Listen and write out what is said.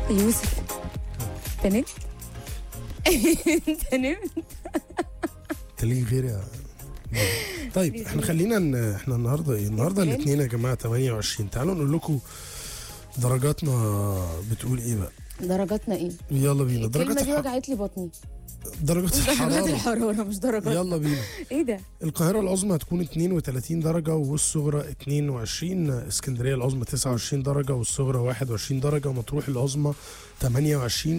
يوسف انت نمت؟ انت نمت؟ انت ليه غير يا طيب احنا خلينا ن... احنا النهارده ايه النهارده الاثنين. الاثنين يا جماعه 28 تعالوا نقول لكم درجاتنا بتقول ايه بقى درجاتنا ايه؟ يلا بينا الكلمة درجات دي الح... وجعت لي بطني درجات درجات الحراره الحرارة مش درجات يلا بينا ايه ده؟ القاهرة العظمى هتكون 32 درجة والصغرى 22 اسكندرية العظمى 29 درجة والصغرى 21 درجة مطروح العظمى 28